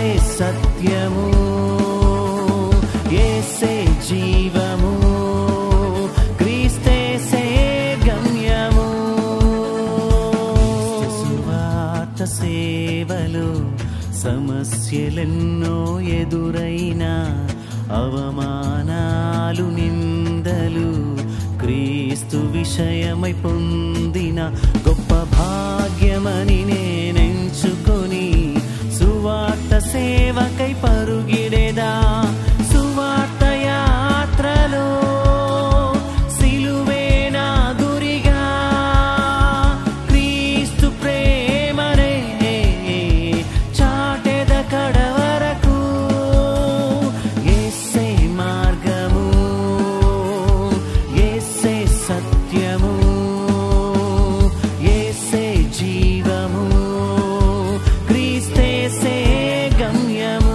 సత్యము ఏసే జీవము క్రీస్తేసే గమ్యము సువార్త సేవలు సమస్యలెన్నో ఎదురైనా అవమానాలు నిందలు క్రీస్తు విషయమై పొందిన గొప్ప భాగ్యమని నేనెంచుకొని సువార్త సేవకై పరుగిడేదా సువార్త యాత్రలో సిలువే నా గురిగా క్రీస్తు ప్రేమనే చాటెద కడవరకు ఏసే మార్గము ఏసే సత్యము ఏసే జీవము క్రీస్తేసే గమ్యము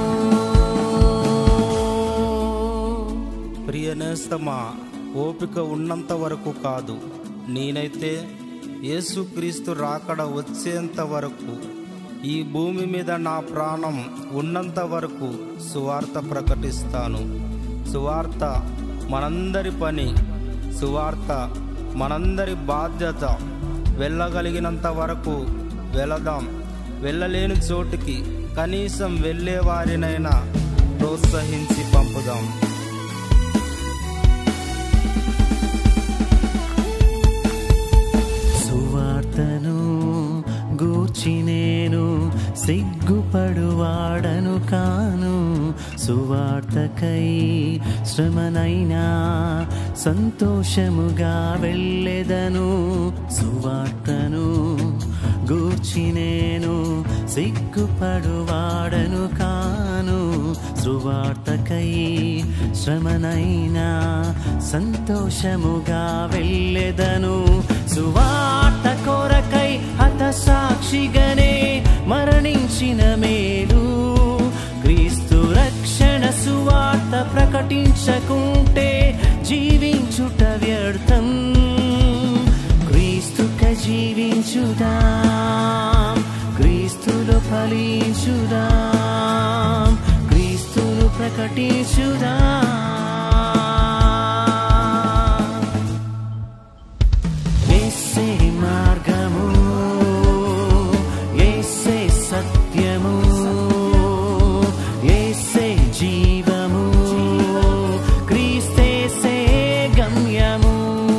ప్రియనేస్తమా ఓపిక ఉన్నంత వరకు కాదు నేనైతే యేసుక్రీస్తు రాకడ వచ్చేంత వరకు ఈ భూమి మీద నా ప్రాణం ఉన్నంత వరకు సువార్త ప్రకటిస్తాను సువార్త మనందరి పని సువార్త మనందరి బాధ్యత వెళ్ళగలిగినంత వరకు వెళదాం వెళ్ళలేని చోటుకి కనీసం వెళ్ళే వారినైనా ప్రోత్సహించి పంపుదాం సువార్తను గూర్చి నేను సిగ్గుపడువాడను కాను సువార్తకై శ్రమనైనా సంతోషముగా వెళ్ళెదను సువార్తను గూర్చి నేను సిగ్గుపడువాడను కాను సువార్తకై శ్రమనైనా సంతోషముగా వెళ్ళెదను సువార్త కొరకై హత సాక్షిగనే మరణించిన మేలు క్రీస్తు రక్షణ సువార్త ప్రకటించకుంటే జీవించుట వ్యర్థం క్రీస్తుక జీవించుదాం క్రీస్తులో ఫలించుదాం క్రీస్తును ప్రకటించుదాం ఏసే మార్గము ఏసే సత్యము ఏసే జీవము క్రీస్తేసే గమ్యము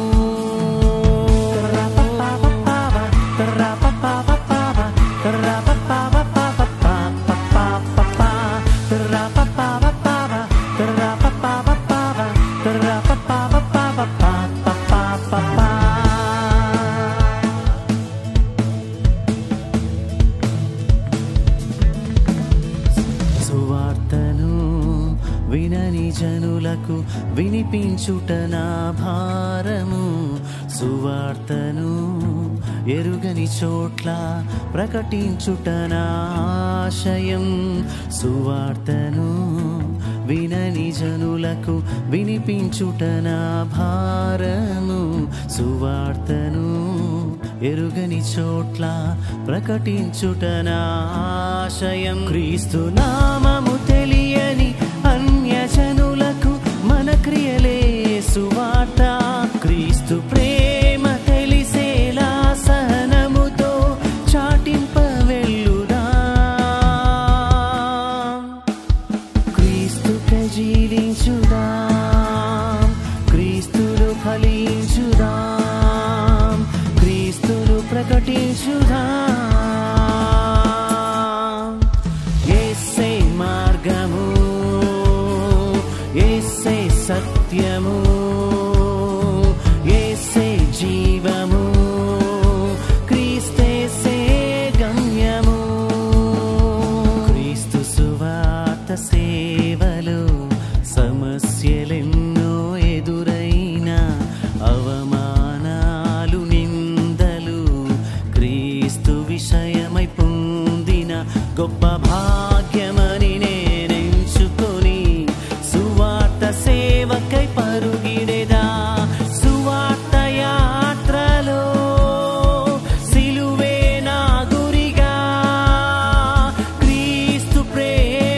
సువార్తను వినని జనులకు వినిపించుట నా భారము సువార్తను ఎరుగని చోట్ల ప్రకటించుట నా ఆశయం సువార్తను వినని జనులకు వినిపించుట నా భారము సువార్తను ఎరుగని చోట్ల ప్రకటించుట నా ఆశయం క్రీస్తు నామము తెలియని అన్యజనులకు మన క్రియలే సువార్త క్రీస్తు ప్రేమ తెలిసేలా సహనముతో చాటింప వెళ్ళుదా క్రీస్తుక జీవించుదాం క్రీస్తులు ఫలించుదాం క్రీస్తులు ప్రకటించుదాం ఏసే మార్గము ఏసే సత్యము ఏసే జీవము క్రీస్తేసే గమ్యము క్రీస్తు సువార్త సేవలు సమస్యలెన్నో ఎదురైనా అవమానాలు నిందలు క్రీస్తు విషయమై పొందిన గొప్ప భాగ్యమని నేనెంచుకొని సువార్త సేవకై పరుగిడేదా సువార్త యాత్రలో సిలువే నా గురిగా క్రీస్తు ప్రేమ